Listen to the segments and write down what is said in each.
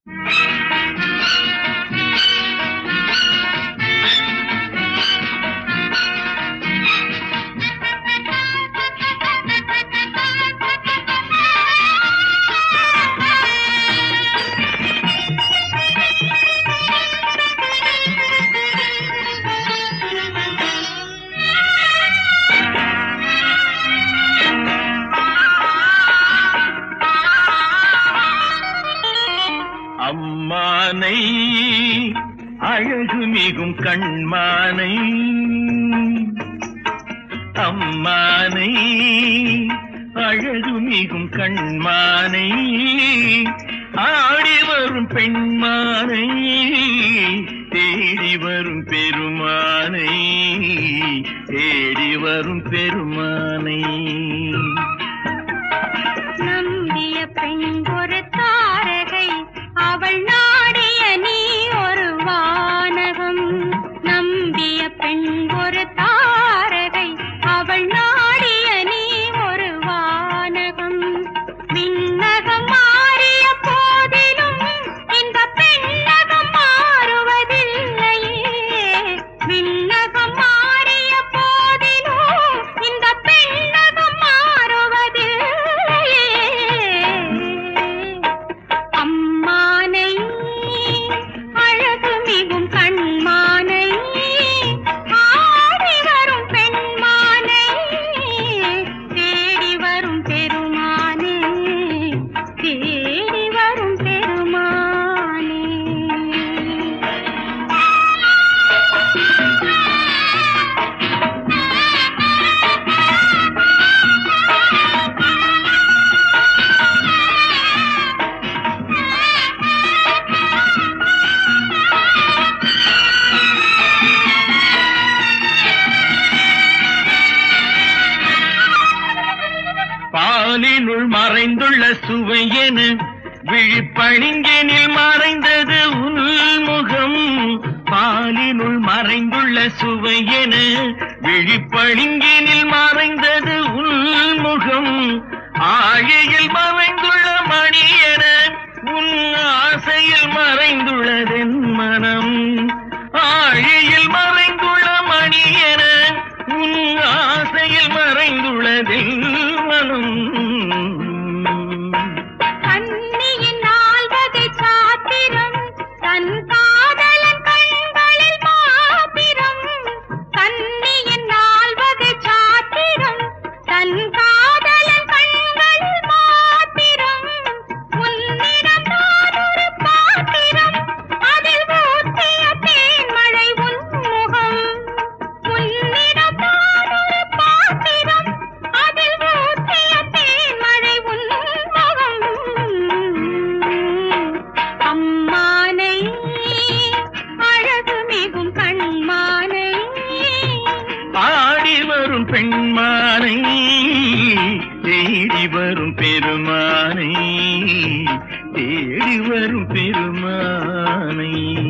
அம்மானை அழகு மிகும் கண்மானை அம்மானை அழகு மிகும் கண்மானை ஆடி வரும் பெண்மானை தேடி வரும் பெருமானை தேடி வரும் பெருமானை நம்பிய பெண் ஒரு தாரகை அவள் நாடிய நீ ஒரு வானகம் நம்பிய பெண் ஒரு தாரகை அவள் நாடிய நீ ஒரு வானகம் விண்ணகம் மாறிய போதிலும் இந்த பெண்ணகம் மாறுவதில்லையே விண்ணகம் மாறிய போதிலும் இந்த பெண்ணகம் மாறுவதில்லையே அம்மானை அழகு மிகும் கண்மானை ஆடி வரும் பெண்மானை தேடி வரும் பெருமானே தேடி வரும் பெருமானே பாலினுள் மறைந்துள்ள சுவையென விழிப்பணிங்கினில் மறைந்தது உள்முகம் பாலினுள் மறைந்துள்ள சுவையென விழிப்பணிங்கினில் மறைந்தது உள்முகம் ஆழியில் மறைந்துள்ள மணியென உன் ஆசையில் மறைந்துள்ளதென் மனம் ஆழியில் மறைந்துள்ள மணியென உன் ஆசையில் மறைந்துள்ளதென் மனம் கண்ணியின் நால்வகை சாத்திரம் தன் காதலன் கண்களில் மாத்திரம் கண்ணியின் நால்வகை சாத்திரம் தன் காதலன் கண்களில் மாத்திரம் உன்னிடம் நான் ஒரு பாத்திரம் அதில் ஊற்றிய தேன்மழை உன்முகம் உன்னிடம் நான் ஒரு பாத்திரம் அதில் ஊற்றிய தேன்மழை உன்முகம் அம்மானை அழகு மிகும் கண்மானை ஆடி வரும் பெண்மானை தேடி வரும் பெருமானை தேடி வரும் பெருமானை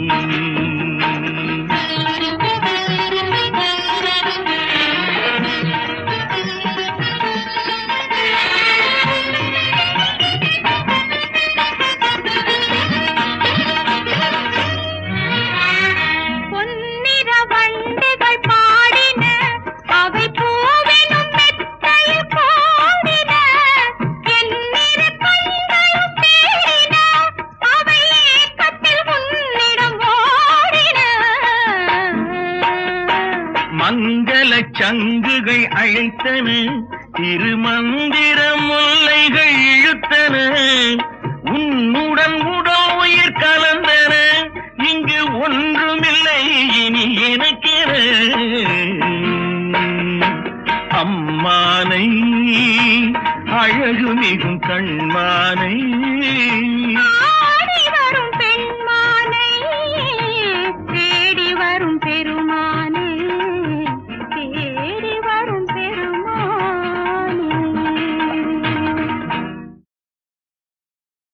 பொன்னிற வண்டுகள் பாடின அவை பூவெனும் மெத்தையில் கோடின எண்ணிற கண்களும் தேடின அவை ஏக்கத்தில் உன்னிடம் ஓடின மங்கள சங்குகள் அழைத்தன திருமந்திர முல்லைகள் இழுத்தன உன்னுடன் உடல் உயிர் கலந்தன இங்கு ஒன்றுமில்லை இனி எனக்கென அம்மானை அழகு மிகும் கண்மானை